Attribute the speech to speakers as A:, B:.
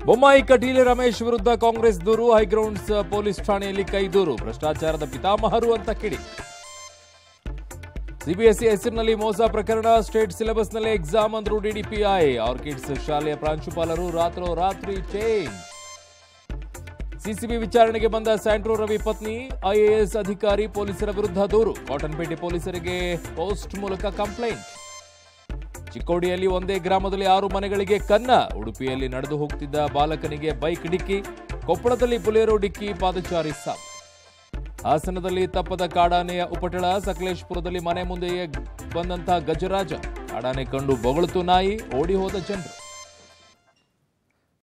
A: ಬೊಮ್ಮಾಯಿ ಕಟೀಲೆ ರಮೇಶ್ ವಿರುದ್ಧ ಕಾಂಗ್ರೆಸ್ ದೂರು High Grounds police ಠಾಣೆಯಲ್ಲಿ ಕೈ ದೂರು ಭ್ರಷ್ಟಾಚಾರದ ಪಿತಾಮಹರು ಅಂತ ಕಿಡಿ ಸಿಬಿಎಸ್ಇ ಹೆಸರಿನಲ್ಲಿ ಮೋಸ ಪ್ರಕರಣ ಸ್ಟೇಟ್ ಸಿಲೆಬಸ್ನಲ್ಲೇ ಎಕ್ಸಾಮ್ ಅಂದ್ರು ಡಿಡಿಪಿಐ ಆರ್ಕಿಡ್ಸ್ ಶಾಲೆಯ ಪ್ರಾಂಶುಪಾಲರು ರಾತ್ರೋರಾತ್ರಿ ಚೇಂಜ್ ಸಿಸಿಬಿ ವಿಚಾರಣೆಗೆ ಬಂದ ಸ್ಯಾಂಟ್ರೋ ರವಿ ಪತ್ನಿ ಐಎಎಸ್ ಅಧಿಕಾರಿ ಪೊಲೀಸರ ವಿರುದ್ಧ ದೂರು ಕಾಟನ್ಪೇಟೆ ಪೊಲೀಸರಿಗೆ ಪೋಸ್ಟ್ ಮೂಲಕ ಕಂಪ್ಲೇಂಟ್ ಚಿಕ್ಕೋಡಿಯಲ್ಲಿ ಒಂದೇ ಗ್ರಾಮದಲ್ಲಿ ಆರು ಮನೆಗಳಿಗೆ ಕನ್ನ ಉಡುಪಿಯಲ್ಲಿ ನಡೆದು ಹೋಗ್ತಿದ್ದ ಬಾಲಕನಿಗೆ ಬೈಕ್ ಡಿಕ್ಕಿ ಕೊಪ್ಪಳದಲ್ಲಿ ಬುಲೆರೋ ಡಿಕ್ಕಿ ಪಾದಚಾರಿ ಸಾವು ಹಾಸನದಲ್ಲಿ ತಪ್ಪದ ಕಾಡಾನೆಯ ಉಪಟಳ ಸಕಲೇಶ್ಪುರದಲ್ಲಿ ಮನೆ ಮುಂದೆಯೇ ಬಂದಂತಹ ಗಜರಾಜ ಕಾಡಾನೆ ಕಂಡು ಬೊಗಳುತು ನಾಯಿ ಓಡಿ ಹೋದ ಜನರು